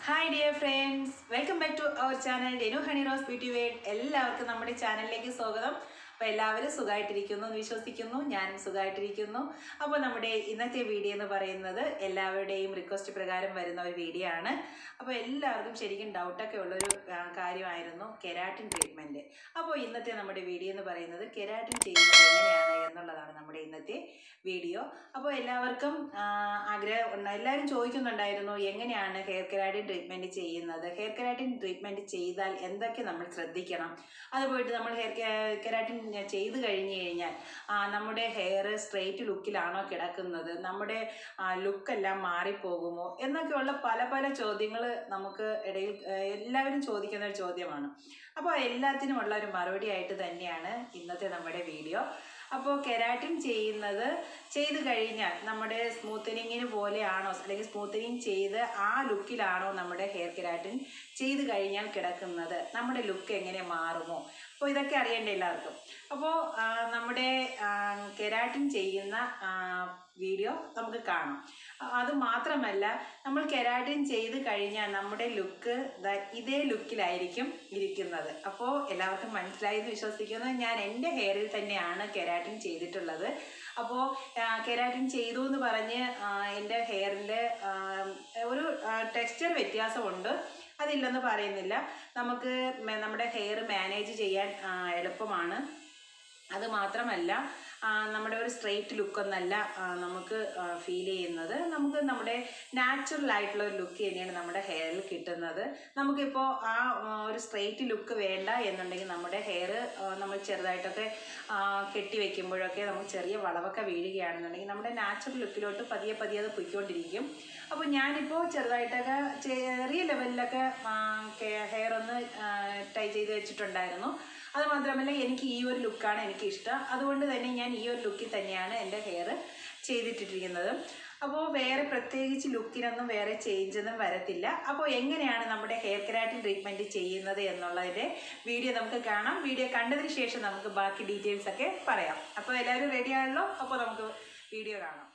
hi dear friends welcome back to our channel Denu Honey Rose beauty world എല്ലാവർക്കും നമ്മുടെ ചാനലിലേക്ക് സ്വാഗതം അപ്പോൾ എല്ലാവരും സുഖമായിട്ടിരിക്കുന്നു എന്ന് വിശ്വസിക്കുന്നു ഞാനും സുഖമായിട്ടിരിക്കുന്നു അപ്പോൾ നമ്മുടെ ഇന്നത്തെ വീഡിയോ എന്ന് പറയുന്നത് എല്ലാവരുടെയും റിക്വസ്റ്റ് പ്രകാരം വരുന്ന ഒരു വീഡിയോ ആണ് അപ്പോൾ എല്ലാവർക്കും ശരിക്കും ഡൗട്ടൊക്കെ ഉള്ളൊരു ആ, കാര്യമായിരുന്നു കെരാറ്റിൻ ട്രീറ്റ്മെൻറ്റ് അപ്പോൾ ഇന്നത്തെ നമ്മുടെ വീഡിയോ എന്ന് പറയുന്നത് കെരാറ്റിൻ ചെയ്യുന്നത് എങ്ങനെയാണ് എന്നുള്ളതാണ് നമ്മുടെ ഇന്നത്തെ വീഡിയോ അപ്പോൾ എല്ലാവർക്കും ആ, ആഗ്രഹം ഉണ്ട് എല്ലാവരും ചോദിക്കുന്നുണ്ടായിരുന്നു എങ്ങനെയാണ് ഹെയർ കെരാറ്റിൻ ട്രീറ്റ്മെൻറ്റ് ചെയ്യുന്നത് ഹെയർ കെരാറ്റിൻ ട്രീറ്റ്മെൻറ്റ് ചെയ്താൽ എന്തൊക്കെ നമ്മൾ ശ്രദ്ധിക്കണം അത് പോയിട്ട് നമ്മൾ ഹെയർ കെരാറ്റിൻ ചെയ്ത് കഴിഞ്ഞ് കഴിഞ്ഞാൽ ആ, നമ്മുടെ ഹെയർ സ്ട്രെയിറ്റ് ലുക്കിലാണോ കിടക്കുന്നത് നമ്മുടെ ലുക്കെല്ലാം മാറിപ്പോകുമോ എന്നൊക്കെയുള്ള പല പല ചോദ്യങ്ങൾ നമുക്ക് ഇടയിൽ ആ, എല്ലാവരും ചോദിക്കുന്ന ഒരു ചോദ്യമാണ് അപ്പോൾ എല്ലാത്തിനുമുള്ള ഒരു മറുപടി ആയിട്ട് തന്നെയാണ് ഇന്നത്തെ നമ്മുടെ വീഡിയോ അപ്പോൾ കെരാറ്റിൻ ചെയ്യുന്നത് ചെയ്ത് കഴിഞ്ഞാൽ നമ്മുടെ സ്മൂത്തനിങ്ങിന് പോലെയാണോ അല്ലെങ്കിൽ സ്മൂത്തനിങ് ചെയ്ത് ആ ലുക്കിലാണോ നമ്മുടെ ഹെയർ കെരാറ്റിൻ ചെയ്ത് കഴിഞ്ഞാൽ കിടക്കുന്നത് നമ്മുടെ ലുക്ക് എങ്ങനെ മാറുമോ അപ്പോൾ ഇതൊക്കെ അറിയേണ്ട എല്ലാവർക്കും അപ്പോൾ ആ, നമ്മുടെ കെരാറ്റിൻ ചെയ്യുന്ന ആ, വീഡിയോ നമുക്ക് കാണാം ആ, അത് മാത്രമല്ല നമ്മൾ കെരാറ്റിൻ ചെയ്ത് കഴിഞ്ഞാൽ നമ്മുടെ ലുക്ക് ഇതേ ലുക്കിലായിരിക്കും ഇരിക്കുന്നത് അപ്പോൾ എല്ലാവർക്കും മനസ്സിലായി എന്ന് വിശ്വസിക്കുന്നു ഞാൻ എൻ്റെ ഹെയറിൽ തന്നെയാണ് കെരാറ്റിൻ ചെയ്തിട്ടുള്ളത് അപ്പോൾ കെരാറ്റിൻ ചെയ്തു എന്ന് പറഞ്ഞ് ആ, എൻ്റെ ഹെയറിൻ്റെ ഒരു ടെക്സ്ചർ വ്യത്യാസമുണ്ട് അതില്ലെന്ന് പറയുന്നില്ല നമുക്ക് മെ- നമ്മുടെ ഹെയർ മാനേജ് ചെയ്യാൻ ആ, എളുപ്പമാണ് അത് മാത്രമല്ല ആ, നമ്മുടെ ഒരു സ്ട്രെയിറ്റ് ലുക്കൊന്നല്ല ആ, നമുക്ക് ഫീൽ ചെയ്യുന്നത് നമുക്ക് നമ്മുടെ നാച്ചുറൽ ആയിട്ടുള്ള ഒരു ലുക്ക് തന്നെയാണ് നമ്മുടെ ഹെയറിൽ കിട്ടുന്നത് നമുക്കിപ്പോൾ ആ ആ, ഒരു സ്ട്രെയിറ്റ് ലുക്ക് വേണ്ട എന്നുണ്ടെങ്കിൽ നമ്മുടെ ഹെയർ നമ്മൾ ചെറുതായിട്ടൊക്കെ ആ, കെട്ടി വെക്കുമ്പോഴൊക്കെ നമുക്ക് ചെറിയ വളവൊക്കെ വീഴുകയാണെന്നുണ്ടെങ്കിൽ നമ്മുടെ നാച്ചുറൽ ലുക്കിലോട്ട് പതിയെ പതിയെ അത് പൊയ്ക്കൊണ്ടിരിക്കും അപ്പോൾ ഞാനിപ്പോൾ ചെറുതായിട്ടൊക്കെ ചെറിയ ലെവലിലൊക്കെ ഹെയർ ഒന്ന് ടൈ ചെയ്ത് വെച്ചിട്ടുണ്ടായിരുന്നു അത് മാത്രമല്ല എനിക്ക് ഈ ഒരു ലുക്കാണ് എനിക്ക് ഇഷ്ടം അതുകൊണ്ട് തന്നെ ഞാൻ ഈ ഒരു ലുക്കിൽ തന്നെയാണ് എൻ്റെ ഹെയർ ചെയ്തിട്ടിരിക്കുന്നത് അപ്പോൾ വേറെ പ്രത്യേകിച്ച് ലുക്കിനൊന്നും വേറെ ചേഞ്ച് ഒന്നും വരത്തില്ല അപ്പോൾ എങ്ങനെയാണ് നമ്മുടെ ഹെയർ കെരാറ്റിൻ ട്രീറ്റ്മെൻറ്റ് ചെയ്യുന്നത് എന്നുള്ളതിൻ്റെ വീഡിയോ നമുക്ക് കാണാം വീഡിയോ കണ്ടതിന് ശേഷം നമുക്ക് ബാക്കി ഡീറ്റെയിൽസ് ഒക്കെ പറയാം അപ്പോൾ എല്ലാവരും റെഡി ആണല്ലോ അപ്പോൾ നമുക്ക് വീഡിയോ കാണാം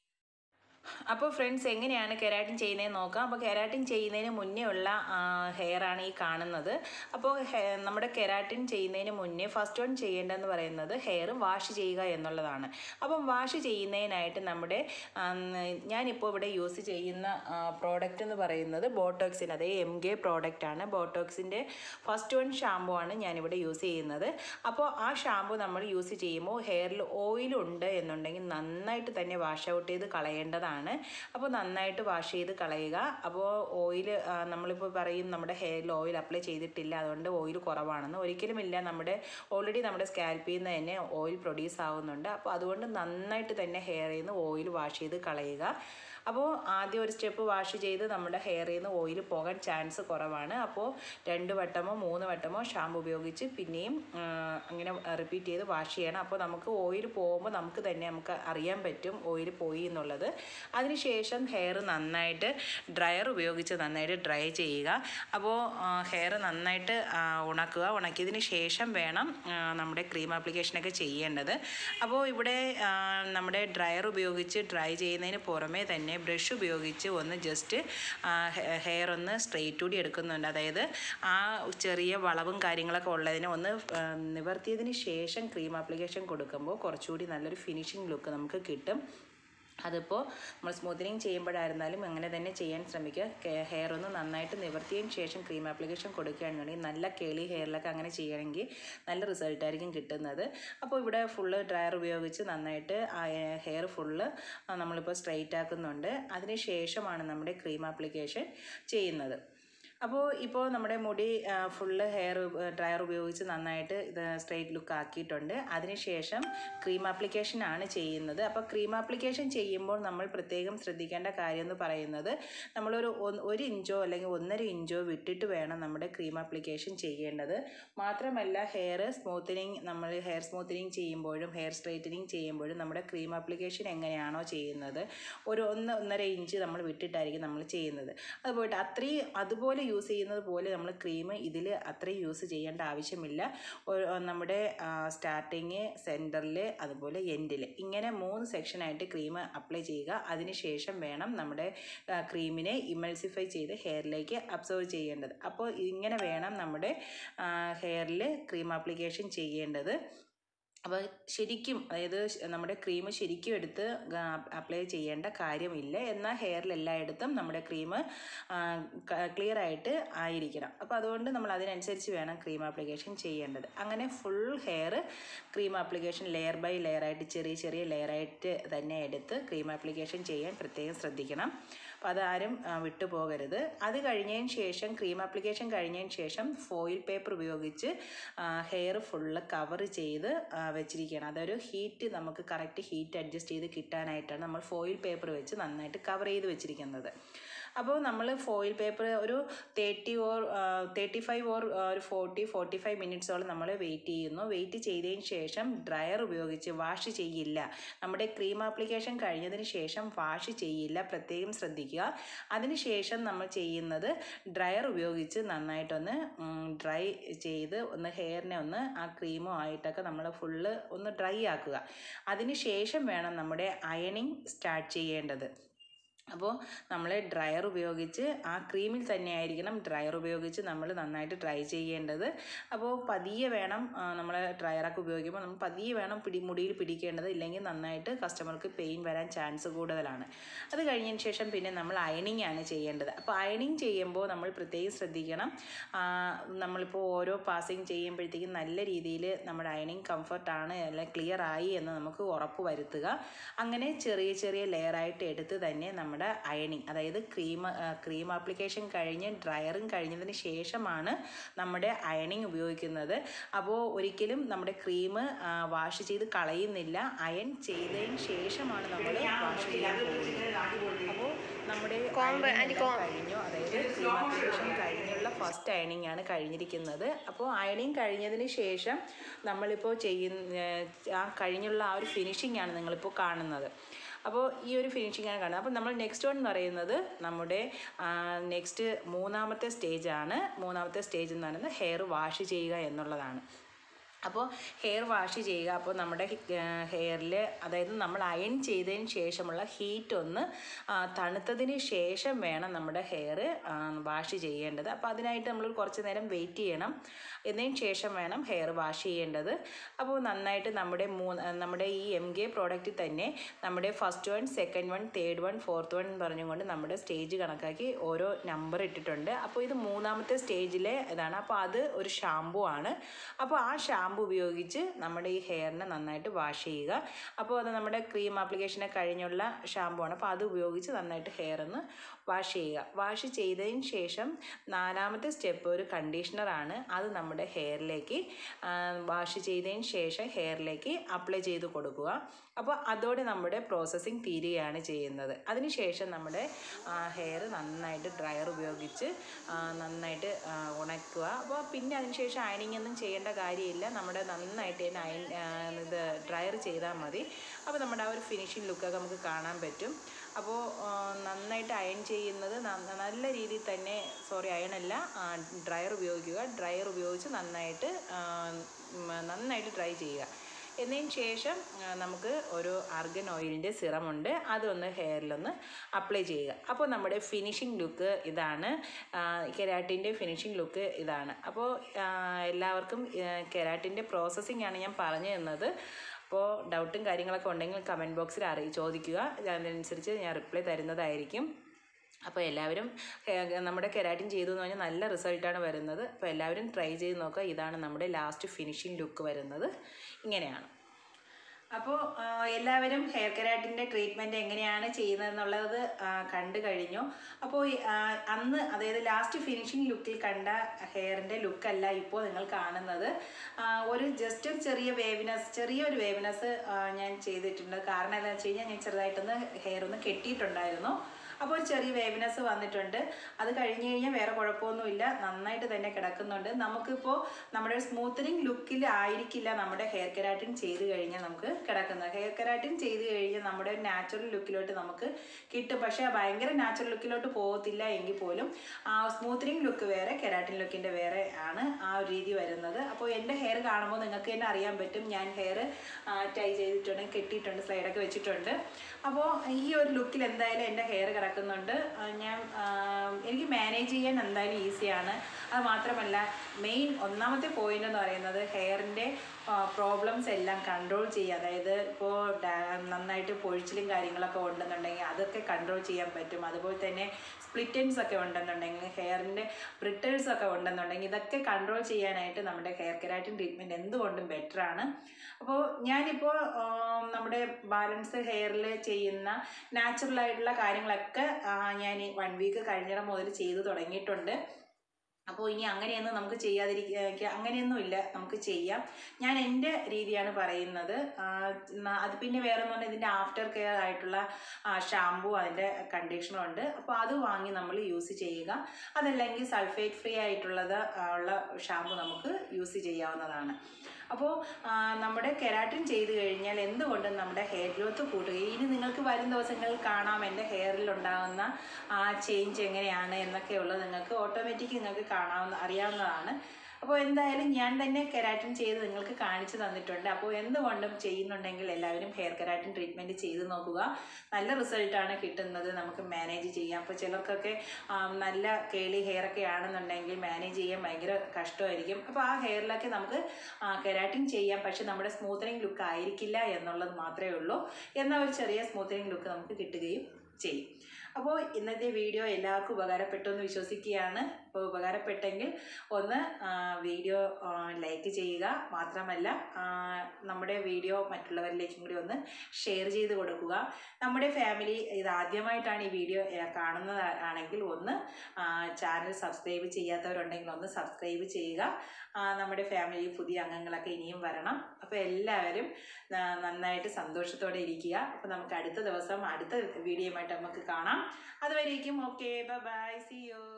അപ്പോൾ ഫ്രണ്ട്സ് എങ്ങനെയാണ് കെരാറ്റിൻ ചെയ്യുന്നതെന്ന് നോക്കാം അപ്പോൾ കെരാറ്റിൻ ചെയ്യുന്നതിന് മുന്നേ ഉള്ള ഹെയർ ആണ് ഈ കാണുന്നത് അപ്പോൾ ഹെ- നമ്മുടെ കെരാറ്റിൻ ചെയ്യുന്നതിന് മുന്നേ ഫസ്റ്റ് വൺ ചെയ്യേണ്ടതെന്ന് പറയുന്നത് ഹെയർ വാഷ് ചെയ്യുക എന്നുള്ളതാണ് അപ്പം വാഷ് ചെയ്യുന്നതിനായിട്ട് നമ്മുടെ ആം, ഞാനിപ്പോൾ ഇവിടെ യൂസ് ചെയ്യുന്ന പ്രോഡക്റ്റ് എന്ന് പറയുന്നത് ബോട്ടോക്സിൻ അതേ എം കെ പ്രോഡക്റ്റ് ആണ് ബോട്ടോക്സിൻ്റെ ഫസ്റ്റ് വൺ ഷാമ്പു ആണ് ഞാനിവിടെ യൂസ് ചെയ്യുന്നത് അപ്പോൾ ആ ഷാമ്പു നമ്മൾ യൂസ് ചെയ്യുമ്പോൾ ഹെയറിൽ ഓയിലുണ്ട് എന്നുണ്ടെങ്കിൽ നന്നായിട്ട് തന്നെ വാഷ് ഔട്ട് ചെയ്ത് കളയേണ്ടതാണ് അപ്പോൾ നന്നായിട്ട് വാഷ് ചെയ്ത് കളയുക അപ്പോൾ ഓയിൽ നമ്മളിപ്പോൾ പറയും നമ്മുടെ ഹെയറിൽ ഓയിൽ അപ്ലൈ ചെയ്തിട്ടില്ല അതുകൊണ്ട് ഓയിൽ കുറവാണെന്ന് ഒരിക്കലുമില്ല നമ്മുടെ ഓൾറെഡി നമ്മുടെ സ്കാൽപ്പിൽ നിന്ന് തന്നെ ഓയിൽ പ്രൊഡ്യൂസ് ആവുന്നുണ്ട് അപ്പോൾ അതുകൊണ്ട് നന്നായിട്ട് തന്നെ ഹെയറിൽ നിന്ന് ഓയിൽ വാഷ് ചെയ്ത് കളയുക അപ്പോൾ ആദ്യം ഒരു സ്റ്റെപ്പ് വാഷ് ചെയ്ത് നമ്മുടെ ഹെയറിൽ നിന്ന് ഓയിൽ പോകാൻ ചാൻസ് കുറവാണ് അപ്പോൾ രണ്ട് വട്ടമോ മൂന്ന് വട്ടമോ ഷാമ്പു ഉപയോഗിച്ച് പിന്നെയും ആ, അങ്ങനെ റിപ്പീറ്റ് ചെയ്ത് വാഷ് ചെയ്യണം അപ്പോൾ നമുക്ക് ഓയിൽ പോകുമ്പോൾ നമുക്ക് തന്നെ നമുക്ക് അറിയാൻ പറ്റും ഓയിൽ പോയി എന്നുള്ളത് അതിനുശേഷം ഹെയർ നന്നായിട്ട് ഡ്രയർ ഉപയോഗിച്ച് നന്നായിട്ട് ഡ്രൈ ചെയ്യുക അപ്പോൾ ഹെയർ നന്നായിട്ട് ആ, ഉണക്കുക ഉണക്കിയതിന് ശേഷം വേണം ആ, നമ്മുടെ ക്രീം ആപ്ലിക്കേഷനൊക്കെ ചെയ്യേണ്ടത് അപ്പോൾ ഇവിടെ ആ, നമ്മുടെ ഡ്രയർ ഉപയോഗിച്ച് ഡ്രൈ ചെയ്യുന്നതിന് പുറമേ തന്നെ ബ്രഷ് ഉപയോഗിച്ച് ഒന്ന് ജസ്റ്റ് ഹെയർ ഒന്ന് സ്ട്രെയിറ്റ് കൂടി എടുക്കുന്നുണ്ട് അതായത് ആ ചെറിയ വളവും കാര്യങ്ങളൊക്കെ ഉള്ളതിനെ ഒന്ന് ആ, നിവർത്തിയതിന് ശേഷം ക്രീം ആപ്ലിക്കേഷൻ കൊടുക്കുമ്പോൾ കുറച്ചുകൂടി നല്ലൊരു ഫിനിഷിംഗ് ലുക്ക് നമുക്ക് കിട്ടും അതിപ്പോൾ നമ്മൾ സ്മൂത്തനിങ് ചെയ്യുമ്പോഴായിരുന്നാലും അങ്ങനെ തന്നെ ചെയ്യാൻ ശ്രമിക്കുക ഹെയർ ഒന്ന് നന്നായിട്ട് നിവർത്തിയതിന് ശേഷം ക്രീം ആപ്ലിക്കേഷൻ കൊടുക്കുകയാണെന്നുണ്ടെങ്കിൽ നല്ല കേളി ഹെയറിലൊക്കെ അങ്ങനെ ചെയ്യണമെങ്കിൽ നല്ല റിസൾട്ടായിരിക്കും കിട്ടുന്നത് അപ്പോൾ ഇവിടെ ഫുള്ള് ഡ്രയർ ഉപയോഗിച്ച് നന്നായിട്ട് ഹെയർ ഫുള്ള് നമ്മളിപ്പോൾ സ്ട്രെയിറ്റ് ആക്കുന്നുണ്ട് അതിന് ശേഷമാണ് നമ്മുടെ ക്രീം ആപ്ലിക്കേഷൻ ചെയ്യുന്നത് അപ്പോൾ ഇപ്പോൾ നമ്മുടെ മുടി ഫുള്ള് ഹെയർ ഡ്രയർ ഉപയോഗിച്ച് നന്നായിട്ട് ഇത് സ്ട്രെയിറ്റ് ലുക്ക് ആക്കിയിട്ടുണ്ട് അതിനുശേഷം ക്രീം ആപ്ലിക്കേഷൻ ആണ് ചെയ്യുന്നത് അപ്പോൾ ക്രീം ആപ്ലിക്കേഷൻ ചെയ്യുമ്പോൾ നമ്മൾ പ്രത്യേകം ശ്രദ്ധിക്കേണ്ട കാര്യം എന്ന് പറയുന്നത് നമ്മളൊരു ഒന്ന് ഒരു ഇഞ്ചോ അല്ലെങ്കിൽ ഒന്നര ഇഞ്ചോ വിട്ടിട്ട് വേണം നമ്മുടെ ക്രീം ആപ്ലിക്കേഷൻ ചെയ്യേണ്ടത് മാത്രമല്ല ഹെയർ സ്മൂത്തനിങ് നമ്മൾ ഹെയർ സ്മൂത്തനിങ് ചെയ്യുമ്പോഴും ഹെയർ സ്ട്രെയിറ്റനിങ് ചെയ്യുമ്പോഴും നമ്മുടെ ക്രീം ആപ്ലിക്കേഷൻ എങ്ങനെയാണോ ചെയ്യുന്നത് ഒരു ഒന്ന് ഒന്നര ഇഞ്ച് നമ്മൾ വിട്ടിട്ടായിരിക്കും നമ്മൾ ചെയ്യുന്നത് അത് പോയിട്ട് അത്രയും അതുപോലെ യൂസ് ചെയ്യുന്നത് പോലെ നമ്മൾ ക്രീം ഇതിൽ അത്രയും യൂസ് ചെയ്യേണ്ട ആവശ്യമില്ല ഒരു- നമ്മുടെ സ്റ്റാർട്ടിങ് സെൻറ്ററിൽ അതുപോലെ എൻഡിൽ ഇങ്ങനെ മൂന്ന് സെക്ഷനായിട്ട് ക്രീം അപ്ലൈ ചെയ്യുക അതിനുശേഷം വേണം നമ്മുടെ ക്രീമിനെ ഇമൾസിഫൈ ചെയ്ത് ഹെയറിലേക്ക് അബ്സർവ് ചെയ്യേണ്ടത് അപ്പോൾ ഇങ്ങനെ വേണം നമ്മുടെ ഹെയറിൽ ക്രീം ആപ്ലിക്കേഷൻ ചെയ്യേണ്ടത് അപ്പോൾ ശരിക്കും അതായത് ശ- നമ്മുടെ ക്രീം ശരിക്കും എടുത്ത് അപ്ലൈ ചെയ്യേണ്ട കാര്യമില്ല എന്നാൽ ഹെയറിൽ എല്ലായിടത്തും നമ്മുടെ ക്രീം ക്ലിയർ ആയിട്ട് ആയിരിക്കണം അപ്പോൾ അതുകൊണ്ട് നമ്മൾ അതിനനുസരിച്ച് വേണം ക്രീം ആപ്ലിക്കേഷൻ ചെയ്യേണ്ടത് അങ്ങനെ full hair cream application layer by layer ആയിട്ട് ചെറിയ ചെറിയ ലെയർ ആയിട്ട് തന്നെ എടുത്ത് ക്രീം ആപ്ലിക്കേഷൻ ചെയ്യാൻ പ്രത്യേകം ശ്രദ്ധിക്കണം അപ്പോൾ അതാരും ആ, വിട്ടു പോകരുത് അത് കഴിഞ്ഞതിന് ശേഷം ക്രീം ആപ്ലിക്കേഷൻ കഴിഞ്ഞതിന് ശേഷം ഫോയിൽ പേപ്പർ ഉപയോഗിച്ച് ഹെയർ ഫുള്ള് കവർ ചെയ്ത് ആ, വെച്ചിരിക്കുകയാണ് അതൊരു ഹീറ്റ് നമുക്ക് കറക്റ്റ് ഹീറ്റ് അഡ്ജസ്റ്റ് ചെയ്ത് കിട്ടാനായിട്ടാണ് നമ്മൾ ഫോയിൽ പേപ്പർ വെച്ച് നന്നായിട്ട് കവർ ചെയ്ത് വെച്ചിരിക്കുന്നത് അപ്പോൾ നമ്മൾ ഫോയിൽ പേപ്പർ ഒരു thirty or thirty five or ഒരു ഫോർട്ടി ഫോർട്ടി ഫൈവ് മിനിറ്റ്സോളം നമ്മൾ വെയിറ്റ് ചെയ്യുന്നു വെയിറ്റ് ചെയ്തതിന് ശേഷം ഡ്രയർ ഉപയോഗിച്ച് വാഷ് ചെയ്യില്ല നമ്മുടെ ക്രീം ആപ്ലിക്കേഷൻ കഴിഞ്ഞതിന് ശേഷം വാഷ് ചെയ്യില്ല പ്രത്യേകം ശ്രദ്ധിക്കുക അതിനുശേഷം നമ്മൾ ചെയ്യുന്നത് ഡ്രയർ ഉപയോഗിച്ച് നന്നായിട്ടൊന്ന് ഡ്രൈ ചെയ്ത് ഒന്ന് ഹെയറിനെ ഒന്ന് ആ ക്രീമോ ആയിട്ടൊക്കെ നമ്മൾ ഫുള്ള് ഒന്ന് ഡ്രൈ ആക്കുക അതിന് ശേഷം വേണം നമ്മുടെ അയണിങ് സ്റ്റാർട്ട് ചെയ്യേണ്ടത് അപ്പോൾ നമ്മൾ ഡ്രയർ ഉപയോഗിച്ച് ആ ക്രീമിൽ തന്നെ ആയിരിക്കണം ഡ്രയർ ഉപയോഗിച്ച് നമ്മൾ നന്നായിട്ട് ഡ്രൈ ചെയ്യേണ്ടത് അപ്പോൾ പതിയെ വേണം നമ്മൾ ഡ്രയറൊക്കെ ഉപയോഗിക്കുമ്പോൾ നമ്മൾ പതിയെ വേണം പിടി മുടിയിൽ പിടിക്കേണ്ടത് ഇല്ലെങ്കിൽ നന്നായിട്ട് കസ്റ്റമർക്ക് പെയിൻ വരാൻ ചാൻസ് കൂടുതലാണ് അത് കഴിഞ്ഞതിന് ശേഷം പിന്നെ നമ്മൾ അയണിങ് ആണ് ചെയ്യേണ്ടത് അപ്പോൾ അയണിങ് ചെയ്യുമ്പോൾ നമ്മൾ പ്രത്യേകം ശ്രദ്ധിക്കണം ആ, നമ്മളിപ്പോൾ ഓരോ പാസിങ് ചെയ്യുമ്പോഴത്തേക്കും നല്ല രീതിയിൽ നമ്മുടെ അയണിങ് കംഫർട്ടാണ് അല്ലെങ്കിൽ ക്ലിയർ ആയി എന്ന് നമുക്ക് ഉറപ്പ് വരുത്തുക അങ്ങനെ ചെറിയ ചെറിയ ലെയറായിട്ട് എടുത്ത് തന്നെ നമ്മുടെ അയണിങ് അതായത് ക്രീം ക്രീം ആപ്ലിക്കേഷൻ കഴിഞ്ഞ് ഡ്രയറും കഴിഞ്ഞതിന് ശേഷമാണ് നമ്മുടെ അയണിങ് ഉപയോഗിക്കുന്നത് അപ്പോൾ ഒരിക്കലും നമ്മുടെ ക്രീം വാഷ് ചെയ്ത് കളയുന്നില്ല അയൺ ചെയ്തതിന് ശേഷമാണ് നമ്മൾ വാഷ് ചെയ്യാൻ പോകുന്നത് അപ്പോൾ നമ്മുടെ ironing എല്ലാം കഴിഞ്ഞു അതായത് ക്രീം ആപ്ലിക്കേഷൻ കഴിഞ്ഞുള്ള ഫസ്റ്റ് അയണിങ് ആണ് കഴിഞ്ഞിരിക്കുന്നത് അപ്പോൾ അയണിങ് കഴിഞ്ഞതിന് ശേഷം നമ്മളിപ്പോൾ ചെയ്യുന്ന ആ കഴിഞ്ഞുള്ള ആ ഒരു ഫിനിഷിംഗ് ആണ് നിങ്ങളിപ്പോൾ കാണുന്നത് അപ്പോൾ ഈ ഒരു ഫിനിഷിംഗ് ആണ് കാണുന്നത് അപ്പോൾ നമ്മൾ നെക്സ്റ്റ് വൺ എന്ന് പറയുന്നത് നമ്മുടെ നെക്സ്റ്റ് മൂന്നാമത്തെ സ്റ്റേജാണ് മൂന്നാമത്തെ സ്റ്റേജ് എന്ന് പറയുന്നത് ഹെയർ വാഷ് ചെയ്യുക എന്നുള്ളതാണ് അപ്പോൾ ഹെയർ വാഷ് ചെയ്യുക അപ്പോൾ നമ്മുടെ ഹെയറിൽ അതായത് നമ്മൾ അയൺ ചെയ്തതിന് ശേഷമുള്ള ഹീറ്റ് ഒന്ന് ആ, തണുത്തതിന് ശേഷം വേണം നമ്മുടെ ഹെയർ വാഷ് ചെയ്യേണ്ടത് അപ്പോൾ അതിനായിട്ട് നമ്മൾ കുറച്ച് നേരം വെയിറ്റ് ചെയ്യണം എന്നതിന് ശേഷം വേണം ഹെയർ വാഷ് ചെയ്യേണ്ടത് അപ്പോൾ നന്നായിട്ട് നമ്മുടെ മൂന്ന് നമ്മുടെ ഈ എം കെ പ്രോഡക്റ്റിൽ തന്നെ നമ്മുടെ first one second one third one fourth one എന്ന് പറഞ്ഞുകൊണ്ട് നമ്മുടെ സ്റ്റേജ് കണക്കാക്കി ഓരോ നമ്പർ ഇട്ടിട്ടുണ്ട് അപ്പോൾ ഇത് മൂന്നാമത്തെ സ്റ്റേജിലെ ഇതാണ് അപ്പോൾ അത് ഒരു ഷാമ്പു ആണ് അപ്പോൾ ആ ഷാമ്പു ഉപയോഗിച്ച് നമ്മുടെ ഈ ഹെയറിനെ നന്നായിട്ട് വാഷ് ചെയ്യുക അപ്പോൾ അത് നമ്മുടെ ക്രീം ആപ്ലിക്കേഷനെ കഴിഞ്ഞുള്ള ഷാമ്പു ആണ് അപ്പോൾ അത് ഉപയോഗിച്ച് നന്നായിട്ട് ഹെയർ ഒന്ന് വാഷ് ചെയ്യുക വാഷ് ചെയ്തതിന് ശേഷം നാലാമത്തെ സ്റ്റെപ്പ് ഒരു കണ്ടീഷണറാണ് അത് നമ്മുടെ ഹെയറിലേക്ക് വാഷ് ചെയ്തതിന് ശേഷം ഹെയറിലേക്ക് അപ്ലൈ ചെയ്ത് കൊടുക്കുക അപ്പോൾ അതോടെ നമ്മുടെ പ്രോസസ്സിങ് തീരുകയാണ് ചെയ്യുന്നത് അതിനുശേഷം നമ്മുടെ ഹെയർ നന്നായിട്ട് ഡ്രയർ ഉപയോഗിച്ച് ആ, നന്നായിട്ട് ആ, ഉണക്കുക അപ്പോൾ പിന്നെ അതിനുശേഷം അയണിങ് ഒന്നും ചെയ്യേണ്ട കാര്യമില്ല നമ്മുടെ നന്നായിട്ട് തന്നെ അയൺ ആ, ഇത് ഡ്രയർ ചെയ്താൽ മതി അപ്പോൾ നമ്മുടെ ആ ഒരു ഫിനിഷിങ് ലുക്കൊക്കെ നമുക്ക് കാണാൻ പറ്റും അപ്പോൾ ആ, നന്നായിട്ട് അയൺ ചെയ്യുന്നത് ന- നല്ല രീതിയിൽ തന്നെ സോറി അയണല്ല ഡ്രയർ ഉപയോഗിക്കുക ഡ്രയർ ഉപയോഗിച്ച് നന്നായിട്ട് ആ, ഉം, നന്നായിട്ട് ഡ്രൈ ചെയ്യുക എന്നതിന് ശേഷം ആ, നമുക്ക് ഒരു ആർഗൻ ഓയിലിൻ്റെ സിറമുണ്ട് അതൊന്ന് ഹെയറിലൊന്ന് അപ്ലൈ ചെയ്യുക അപ്പോൾ നമ്മുടെ ഫിനിഷിംഗ് ലുക്ക് ഇതാണ് കെരാറ്റിൻ്റെ ഫിനിഷിംഗ് ലുക്ക് ഇതാണ് അപ്പോൾ ആ, എല്ലാവർക്കും കെരാറ്റിൻ്റെ പ്രോസസ്സിംഗ് ആണ് ഞാൻ പറഞ്ഞു തന്നത് അപ്പോൾ ഡൗട്ടും കാര്യങ്ങളൊക്കെ ഉണ്ടെങ്കിൽ കമൻറ്റ് ബോക്സിൽ അറിയി ചോദിക്കുക അതിനനുസരിച്ച് ഞാൻ റിപ്ലൈ തരുന്നതായിരിക്കും അപ്പോൾ എല്ലാവരും ഹെ- നമ്മുടെ കെരാറ്റിൻ ചെയ്തു എന്ന് പറഞ്ഞാൽ നല്ല റിസൾട്ടാണ് വരുന്നത് അപ്പോൾ എല്ലാവരും ട്രൈ ചെയ്ത് നോക്കുക ഇതാണ് നമ്മുടെ ലാസ്റ്റ് ഫിനിഷിംഗ് ലുക്ക് വരുന്നത് ഇങ്ങനെയാണ് അപ്പോൾ എല്ലാവരും ഹെയർ കെരാറ്റിൻ്റെ ട്രീറ്റ്മെൻറ്റ് എങ്ങനെയാണ് ചെയ്യുന്നതെന്നുള്ളത് ആ, കണ്ടു കഴിഞ്ഞു അപ്പോൾ ഈ, ആ, അന്ന് അതായത് ലാസ്റ്റ് ഫിനിഷിംഗ് ലുക്കിൽ കണ്ട ഹെയറിൻ്റെ ലുക്കല്ല ഇപ്പോൾ നിങ്ങൾ കാണുന്നത് ആ, ഒരു ജസ്റ്റ് ഒരു ചെറിയ വേവിനസ് ചെറിയൊരു വേവിനസ് ഞാൻ ചെയ്തിട്ടുണ്ട് കാരണം എന്താണെന്ന് വെച്ച് കഴിഞ്ഞാൽ ഞാൻ ചെറുതായിട്ടൊന്ന് ഹെയർ ഒന്ന് കെട്ടിയിട്ടുണ്ടായിരുന്നു അപ്പോൾ ഒരു ചെറിയ വേവ്നെസ് വന്നിട്ടുണ്ട് അത് കഴിഞ്ഞ് കഴിഞ്ഞാൽ വേറെ കുഴപ്പമൊന്നുമില്ല നന്നായിട്ട് തന്നെ കിടക്കുന്നുണ്ട് നമുക്കിപ്പോൾ നമ്മുടെ സ്മൂത്തനിങ് ലുക്കിൽ ആയിരിക്കില്ല നമ്മുടെ ഹെയർ കെരാറ്റിൻ ചെയ്ത് കഴിഞ്ഞാൽ നമുക്ക് കിടക്കുന്നത് ഹെയർ കെരാറ്റിൻ ചെയ്ത് കഴിഞ്ഞാൽ നമ്മുടെ നാച്ചുറൽ ലുക്കിലോട്ട് നമുക്ക് കിട്ടും പക്ഷേ ഭയങ്കര നാച്ചുറൽ ലുക്കിലോട്ട് പോകത്തില്ല എങ്കിൽ പോലും ആ സ്മൂത്തനിങ് ലുക്ക് വേറെ കെരാറ്റിൻ ലുക്കിൻ്റെ വേറെ ആണ് ആ ഒരു രീതി വരുന്നത് അപ്പോൾ എൻ്റെ ഹെയർ കാണുമ്പോൾ നിങ്ങൾക്ക് തന്നെ അറിയാൻ പറ്റും ഞാൻ ഹെയർ ടൈ ചെയ്തിട്ടുണ്ട് കെട്ടിയിട്ടുണ്ട് സ്ലൈഡൊക്കെ വെച്ചിട്ടുണ്ട് അപ്പോൾ ഈ ഒരു ലുക്കിൽ എന്തായാലും എൻ്റെ ഹെയർ കിടക്കുന്നുണ്ട് ആ, ഞാൻ ആ, എനിക്ക് മാനേജ് ചെയ്യാൻ എന്തായാലും ഈസിയാണ് അത് മാത്രമല്ല മെയിൻ ഒന്നാമത്തെ പോയിന്റ് എന്ന് പറയുന്നത് ഹെയറിൻ്റെ പ്രോബ്ലംസ് എല്ലാം കൺട്രോൾ ചെയ്യുക അതായത് ഇപ്പോൾ നന്നായിട്ട് പൊഴിച്ചിലും കാര്യങ്ങളൊക്കെ ഉണ്ടെന്നുണ്ടെങ്കിൽ അതൊക്കെ കൺട്രോൾ ചെയ്യാൻ പറ്റും അതുപോലെ തന്നെ സ്പ്ലിറ്റൻസ് ഒക്കെ ഉണ്ടെന്നുണ്ടെങ്കിൽ ഹെയറിൻ്റെ ബ്രിട്ടിൽസ് ഒക്കെ ഉണ്ടെന്നുണ്ടെങ്കിൽ ഇതൊക്കെ കൺട്രോൾ ചെയ്യാനായിട്ട് നമ്മുടെ ഹെയർ കെരാറ്റിൻ ട്രീറ്റ്മെൻറ്റ് എന്തുകൊണ്ടും ബെറ്ററാണ് അപ്പോൾ ഞാനിപ്പോൾ ആം, നമ്മുടെ ബാലൻസ് ഹെയറിൽ ചെയ്യുന്ന നാച്ചുറൽ ആയിട്ടുള്ള കാര്യങ്ങളൊക്കെ ആ, ഞാൻ ഈ വൺ വീക്ക് കഴിഞ്ഞിടം മുതൽ ചെയ്തു തുടങ്ങിയിട്ടുണ്ട് അപ്പോൾ ഇനി അങ്ങനെയൊന്നും നമുക്ക് ചെയ്യാതിരിക്കുക അങ്ങനെയൊന്നും ഇല്ല നമുക്ക് ചെയ്യാം ഞാൻ എൻ്റെ രീതിയാണ് പറയുന്നത് ആ, ന- അത് പിന്നെ വേറെ എന്ന് പറഞ്ഞാൽ ഇതിൻ്റെ ആഫ്റ്റർ കെയർ ആയിട്ടുള്ള ഷാമ്പു അതിൻ്റെ കണ്ടീഷണർ ഉണ്ട് അപ്പോൾ അത് വാങ്ങി നമ്മൾ യൂസ് ചെയ്യുക അതല്ലെങ്കിൽ സൾഫേറ്റ് ഫ്രീ ആയിട്ടുള്ളത് ആ, ഉള്ള ഷാമ്പു നമുക്ക് യൂസ് ചെയ്യാവുന്നതാണ് അപ്പോൾ നമ്മുടെ കെരാറ്റിൻ ചെയ്ത് കഴിഞ്ഞാൽ എന്തുകൊണ്ടും നമ്മുടെ ഹെയർ ഗ്രോത്ത് കൂട്ടുകയും ഇനി നിങ്ങൾക്ക് വരും ദിവസങ്ങളിൽ കാണാം എൻ്റെ ഹെയറിൽ ഉണ്ടാകുന്ന ആ ചേഞ്ച് എങ്ങനെയാണ് എന്നൊക്കെയുള്ളത് നിങ്ങൾക്ക് ഓട്ടോമാറ്റിക് നിങ്ങൾക്ക് കാണാവുന്ന അറിയാവുന്നതാണ് അപ്പോൾ എന്തായാലും ഞാൻ തന്നെ കെരാറ്റിൻ ചെയ്ത് നിങ്ങൾക്ക് കാണിച്ചു തന്നിട്ടുണ്ട് അപ്പോൾ എന്തുകൊണ്ടും ചെയ്യുന്നുണ്ടെങ്കിൽ എല്ലാവരും ഹെയർ കെരാറ്റിൻ ട്രീറ്റ്മെൻറ്റ് ചെയ്ത് നോക്കുക നല്ല റിസൾട്ടാണ് കിട്ടുന്നത് നമുക്ക് മാനേജ് ചെയ്യാം അപ്പോൾ ചിലർക്കൊക്കെ ആം, നല്ല കേളി ഹെയർ ഒക്കെ ആണെന്നുണ്ടെങ്കിൽ മാനേജ് ചെയ്യാൻ ഭയങ്കര കഷ്ടമായിരിക്കും അപ്പോൾ ആ ഹെയറിലൊക്കെ നമുക്ക് കെരാറ്റിൻ ചെയ്യാം പക്ഷെ നമ്മുടെ സ്മൂത്തനിങ് ലുക്ക് ആയിരിക്കില്ല എന്നുള്ളത് മാത്രമേ ഉള്ളൂ എന്നാൽ ഒരു ചെറിയ സ്മൂത്തനിങ് ലുക്ക് നമുക്ക് കിട്ടുകയും ചെയ്യും അപ്പോൾ ഇന്നത്തെ വീഡിയോ എല്ലാവർക്കും ഉപകാരപ്പെട്ടു എന്ന് വിശ്വസിക്കുകയാണ് അപ്പോൾ ഉപകാരപ്പെട്ടെങ്കിൽ ഒന്ന് ആ, വീഡിയോ ആ, ലൈക്ക് ചെയ്യുക മാത്രമല്ല ആ, നമ്മുടെ വീഡിയോ മറ്റുള്ളവരിലേക്കും കൂടി ഒന്ന് ഷെയർ ചെയ്ത് കൊടുക്കുക നമ്മുടെ ഫാമിലി ഇത് ആദ്യമായിട്ടാണ് ഈ വീഡിയോ ഏ, കാണുന്നത് ആണെങ്കിൽ ഒന്ന് ചാനൽ സബ്സ്ക്രൈബ് ചെയ്യാത്തവരുണ്ടെങ്കിൽ ഒന്ന് സബ്സ്ക്രൈബ് ചെയ്യുക ആ, നമ്മുടെ ഫാമിലി പുതിയ അംഗങ്ങളൊക്കെ ഇനിയും വരണം അപ്പോൾ എല്ലാവരും ആ, നന്നായിട്ട് സന്തോഷത്തോടെ ഇരിക്കുക അപ്പോൾ നമുക്ക് അടുത്ത ദിവസം അടുത്ത വീഡിയോയുമായിട്ട് നമുക്ക് കാണാം അതുവരേക്കും ഓക്കെ ബൈ സി യു